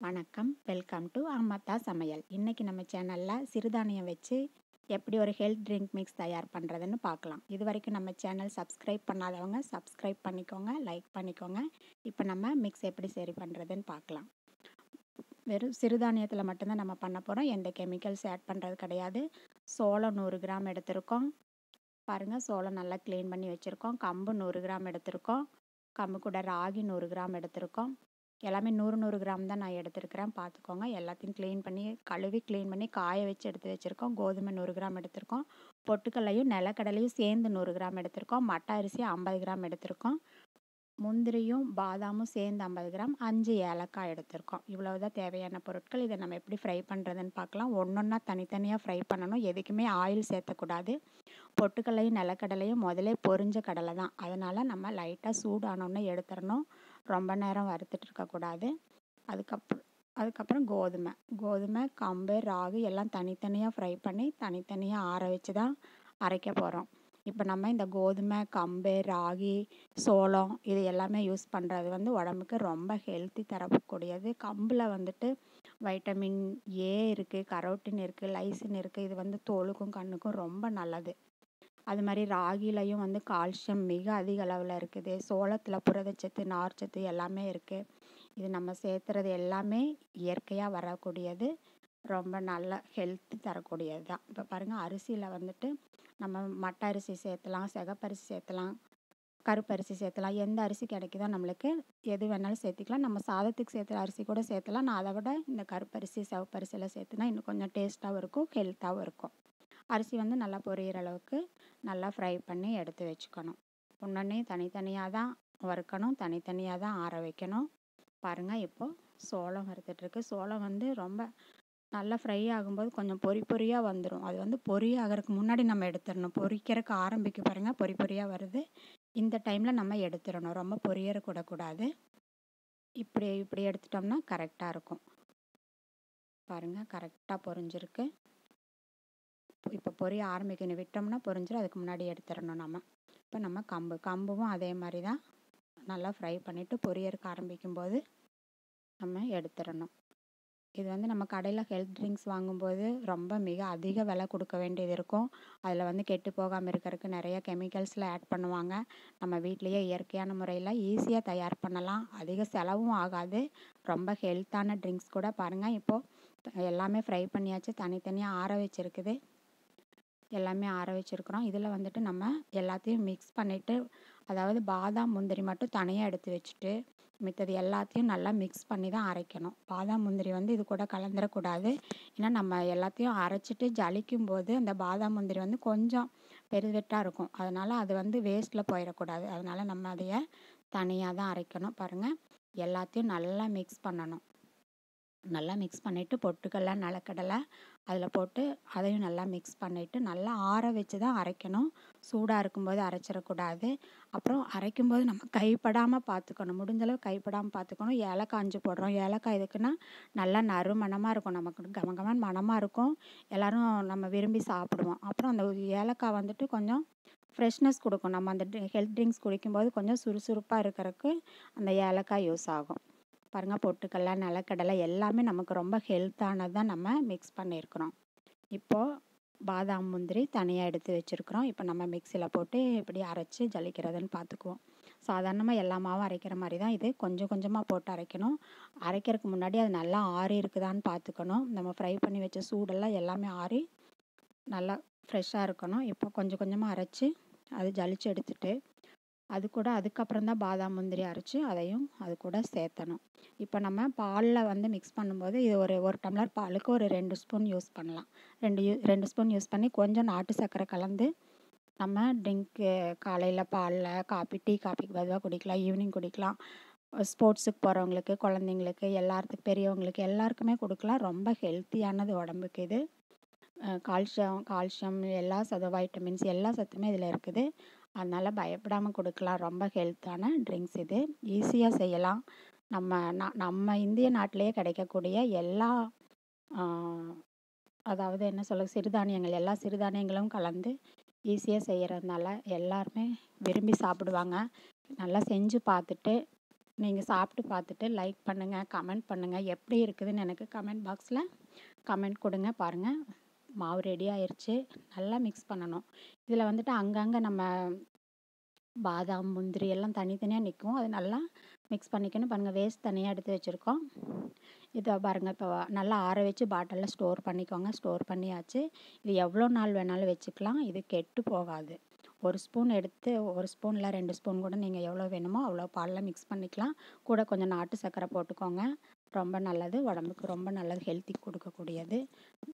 வணக்கம் welcome to அம்மத்தா சமையல் இன்றைக்கி நம்ம சேனலில் சிறுதானியம் வச்சு எப்படி ஒரு ஹெல்த் ட்ரிங்க் மிக்ஸ் தயார் பண்ணுறதுன்னு பார்க்கலாம் இது வரைக்கும் நம்ம சேனல் சப்ஸ்கிரைப் பண்ணாதவங்க சப்ஸ்கிரைப் பண்ணிக்கோங்க லைக் பண்ணிக்கோங்க இப்போ நம்ம மிக்ஸ் எப்படி சரி பண்ணுறதுன்னு பார்க்கலாம் வெறும் சிறுதானியத்தில் மட்டும்தான் நம்ம பண்ண போகிறோம் எந்த கெமிக்கல்ஸ் ஆட் பண்ணுறது கிடையாது சோளம் நூறு கிராம் எடுத்திருக்கோம் பாருங்கள் சோளம் நல்லா க்ளீன் பண்ணி வச்சுருக்கோம் கம்பு நூறு கிராம் எடுத்திருக்கோம் கம்பு கூட ராகி நூறு கிராம் எடுத்திருக்கோம் எல்லாமே நூறு நூறு கிராம் தான் நான் எடுத்திருக்கிறேன் பார்த்துக்கோங்க எல்லாத்தையும் க்ளீன் பண்ணி கழுவி க்ளீன் பண்ணி காய வச்சு எடுத்து வச்சுருக்கோம் கோதுமை நூறு கிராம் எடுத்திருக்கோம் பொட்டுக்கல்லையும் நிலக்கடலையும் சேர்ந்து நூறு கிராம் எடுத்திருக்கோம் மட்டை அரிசி ஐம்பது கிராம் எடுத்திருக்கோம் முந்திரியும் பாதாமும் சேர்ந்து ஐம்பது கிராம் அஞ்சு ஏலக்காய் எடுத்திருக்கோம் இவ்வளவு தான் தேவையான பொருட்கள் இதை நம்ம எப்படி ஃப்ரை பண்ணுறதுன்னு பார்க்கலாம் ஒன்றொன்னா தனித்தனியாக ஃப்ரை பண்ணணும் எதுக்குமே ஆயில் சேர்த்தக்கூடாது பொட்டுக்கல்லையும் நிலக்கடலையும் முதலே பொரிஞ்ச கடலை தான் அதனால் நம்ம லைட்டாக சூடானோன்னு எடுத்துடணும் ரொம்ப நேரம் வறுத்துட்டு இருக்கக்கூடாது அதுக்கப்புறம் அதுக்கப்புறம் கோதுமை கோதுமை கம்பு ராகு எல்லாம் தனித்தனியாக ஃப்ரை பண்ணி தனித்தனியாக ஆற வச்சு தான் அரைக்க போகிறோம் இப்போ நம்ம இந்த கோதுமை கம்பு ராகி சோளம் இது எல்லாமே யூஸ் பண்ணுறது வந்து உடம்புக்கு ரொம்ப ஹெல்த்தி தரக்கூடியது கம்பில் வந்துட்டு வைட்டமின் ஏ இருக்குது கரோட்டின் இருக்குது லைசின் இருக்குது இது வந்து தோலுக்கும் கண்ணுக்கும் ரொம்ப நல்லது அது மாதிரி ராகிலையும் வந்து கால்சியம் மிக அதிக அளவில் இருக்குது சோளத்தில் புரதச்சத்து நார்ச்சத்து எல்லாமே இருக்குது இது நம்ம சேர்த்துறது எல்லாமே இயற்கையாக வரக்கூடியது ரொம்ப நல்ல ஹெல்த் தரக்கூடியது தான் இப்போ பாருங்கள் அரிசியில் வந்துட்டு நம்ம மட்டை அரிசி சேர்த்தலாம் சிகப்பரிசி சேர்த்தலாம் கருப்பரிசி சேர்த்தலாம் எந்த அரிசி கிடைக்குதோ நம்மளுக்கு எது வேணாலும் சேர்த்துக்கலாம் நம்ம சாதத்துக்கு சேர்த்துற அரிசி கூட சேர்த்தலாம் நான் அதை விட இந்த கருப்பரிசி சிவப்பரிசியில் சேர்த்துனா இன்னும் கொஞ்சம் டேஸ்ட்டாகவும் இருக்கும் ஹெல்த்தாகவும் இருக்கும் அரிசி வந்து நல்லா பொரியிற அளவுக்கு நல்லா ஃப்ரை பண்ணி எடுத்து வச்சுக்கணும் ஒன்றொன்னே தனித்தனியாக தான் வறுக்கணும் தனித்தனியாக தான் ஆற வைக்கணும் பாருங்கள் இப்போது சோளம் வறுத்துட்ருக்கு சோளம் வந்து ரொம்ப நல்லா ஃப்ரை ஆகும்போது கொஞ்சம் பொறி பொரியாக வந்துடும் அது வந்து பொரி ஆகிறதுக்கு முன்னாடி நம்ம எடுத்துடணும் பொரிக்கிறதுக்கு ஆரம்பிக்க பாருங்கள் பொறி பொரியாக வருது இந்த டைமில் நம்ம எடுத்துடணும் ரொம்ப பொரியற கூடக்கூடாது இப்படி இப்படி எடுத்துட்டோம்னா கரெக்டாக இருக்கும் பாருங்கள் கரெக்டாக பொரிஞ்சிருக்கு இப்போ பொரிய ஆரம்பிக்கணும் விட்டோம்னா பொரிஞ்சிடும் அதுக்கு முன்னாடி எடுத்துடணும் நம்ம இப்போ நம்ம கம்பு கம்பும் அதே மாதிரி தான் நல்லா ஃப்ரை பண்ணிவிட்டு பொரியறக்கு ஆரம்பிக்கும்போது நம்ம எடுத்துடணும் இது வந்து நம்ம கடையில் ஹெல்த் ட்ரிங்க்ஸ் வாங்கும்போது ரொம்ப மிக அதிக விலை கொடுக்க வேண்டியது இருக்கும் அதில் வந்து கெட்டு போகாமல் இருக்கிறதுக்கு நிறைய கெமிக்கல்ஸில் ஆட் பண்ணுவாங்க நம்ம வீட்லேயே இயற்கையான முறையில் ஈஸியாக தயார் பண்ணலாம் அதிக செலவும் ஆகாது ரொம்ப ஹெல்த்தான ட்ரிங்க்ஸ் கூட பாருங்கள் இப்போது எல்லாமே ஃப்ரை பண்ணியாச்சு தனித்தனியாக ஆற வச்சுருக்குது எல்லாமே ஆற வச்சுருக்குறோம் இதில் வந்துட்டு நம்ம எல்லாத்தையும் மிக்ஸ் பண்ணிவிட்டு அதாவது பாதாம் முந்திரி மட்டும் தனியாக எடுத்து வச்சுட்டு மித்தது எல்லாத்தையும் நல்லா மிக்ஸ் பண்ணி தான் அரைக்கணும் பாதாம் முந்திரி வந்து இது கூட கலந்துடக்கூடாது ஏன்னா நம்ம எல்லாத்தையும் அரைச்சிட்டு ஜலிக்கும் போது அந்த பாதாம் முந்திரி வந்து கொஞ்சம் பெருவெட்டாக இருக்கும் அதனால் அது வந்து வேஸ்ட்டில் போயிடக்கூடாது அதனால் நம்ம அதைய தனியாக தான் அரைக்கணும் பாருங்கள் எல்லாத்தையும் நல்லா மிக்ஸ் பண்ணணும் நல்லா மிக்ஸ் பண்ணிவிட்டு பொட்டுக்கடலை நிலக்கடலை அதில் போட்டு அதையும் நல்லா மிக்ஸ் பண்ணிவிட்டு நல்லா ஆற வச்சு தான் அரைக்கணும் சூடாக இருக்கும்போது அரைச்சிடக்கூடாது அப்புறம் அரைக்கும்போது நம்ம கைப்படாமல் பார்த்துக்கணும் முடிஞ்சளவு கைப்படாமல் பார்த்துக்கணும் ஏலக்காய் அஞ்சு போடுறோம் ஏலக்காய் எதுக்குன்னா நல்லா நறுமணமாக இருக்கும் நமக்கு கம கமன் மணமாக இருக்கும் எல்லோரும் நம்ம விரும்பி சாப்பிடுவோம் அப்புறம் அந்த ஏலக்காய் வந்துட்டு கொஞ்சம் ஃப்ரெஷ்னஸ் கொடுக்கும் நம்ம அந்த ஹெல்த் ட்ரிங்க்ஸ் குடிக்கும்போது கொஞ்சம் சுறுசுறுப்பாக இருக்கிறதுக்கு அந்த ஏலக்காய் யூஸ் ஆகும் பாருங்கள் பொட்டுக்கடலை நிலக்கடலை எல்லாமே நமக்கு ரொம்ப ஹெல்த்தானது தான் நம்ம மிக்ஸ் பண்ணியிருக்கிறோம் இப்போது பாதாம் முந்திரி தனியாக எடுத்து வச்சுருக்குறோம் இப்போ நம்ம மிக்சியில் போட்டு இப்படி அரைச்சி ஜலிக்கிறதுன்னு பார்த்துக்குவோம் சாதாரணமாக எல்லா மாவும் அரைக்கிற மாதிரி தான் இது கொஞ்சம் கொஞ்சமாக போட்டு அரைக்கணும் அரைக்கிறதுக்கு முன்னாடி அது நல்லா ஆறி இருக்குதான்னு பார்த்துக்கணும் நம்ம ஃப்ரை பண்ணி வச்ச சூடெல்லாம் எல்லாமே ஆறி நல்லா ஃப்ரெஷ்ஷாக இருக்கணும் இப்போ கொஞ்சம் கொஞ்சமாக அரைச்சி அது ஜலிச்சு எடுத்துட்டு அது கூட அதுக்கப்புறம் தான் பாதாம் முந்திரி அரைச்சி அதையும் அது கூட சேர்த்தணும் இப்போ நம்ம பாலில் வந்து மிக்ஸ் பண்ணும்போது இது ஒரு ஒரு டம்ளர் பாலுக்கு ஒரு ரெண்டு ஸ்பூன் யூஸ் பண்ணலாம் ரெண்டு யூ ரெண்டு ஸ்பூன் யூஸ் பண்ணி கொஞ்சம் நாட்டு சர்க்கரை கலந்து நம்ம ட்ரிங்க்கு காலையில் பாலில் காப்பி டீ காப்பிக்கு பதிலாக குடிக்கலாம் ஈவினிங் குடிக்கலாம் ஸ்போர்ட்ஸுக்கு போகிறவங்களுக்கு குழந்தைங்களுக்கு எல்லாத்துக்கும் பெரியவங்களுக்கு எல்லாருக்குமே கொடுக்கலாம் ரொம்ப ஹெல்த்தியானது உடம்புக்கு இது கால்சியம் கால்சியம் எல்லா சத வைட்டமின்ஸ் எல்லா சத்துமே இதில் இருக்குது அதனால் பயப்படாமல் கொடுக்கலாம் ரொம்ப ஹெல்த்தான ட்ரிங்க்ஸ் இது ஈஸியாக செய்யலாம் நம்ம நம்ம இந்திய நாட்டிலேயே கிடைக்கக்கூடிய எல்லா அதாவது என்ன சொல்ல சிறுதானியங்கள் எல்லா சிறுதானியங்களும் கலந்து ஈஸியாக செய்கிறதுனால எல்லாருமே விரும்பி சாப்பிடுவாங்க நல்லா செஞ்சு பார்த்துட்டு நீங்கள் சாப்பிட்டு பார்த்துட்டு லைக் பண்ணுங்கள் கமெண்ட் பண்ணுங்கள் எப்படி இருக்குதுன்னு எனக்கு கமெண்ட் பாக்ஸில் கமெண்ட் கொடுங்க பாருங்கள் மாவு ரெடி ஆயிடுச்சு நல்லா மிக்ஸ் பண்ணணும் இதில் வந்துட்டு அங்கங்கே நம்ம பாதாம் முந்திரி எல்லாம் தனித்தனியாக நிற்கும் அது நல்லா மிக்ஸ் பண்ணிக்கணும் பாருங்கள் வேஸ்ட் தனியாக எடுத்து வச்சுருக்கோம் இதை பாருங்கள் இப்போ நல்லா ஆற வச்சு பாட்டிலில் ஸ்டோர் பண்ணிக்கோங்க ஸ்டோர் பண்ணியாச்சு இது எவ்வளோ நாள் வேணாலும் வச்சுக்கலாம் இது கெட்டு போகாது ஒரு ஸ்பூன் எடுத்து ஒரு ஸ்பூனில் ரெண்டு ஸ்பூன் கூட நீங்கள் எவ்வளோ வேணுமோ அவ்வளோ பாலில் மிக்ஸ் பண்ணிக்கலாம் கூட கொஞ்சம் நாட்டு சர்க்கரை போட்டுக்கோங்க ரொம்ப நல்லது உடம்புக்கு ரொம்ப நல்லது ஹெல்த்தி கொடுக்கக்கூடியது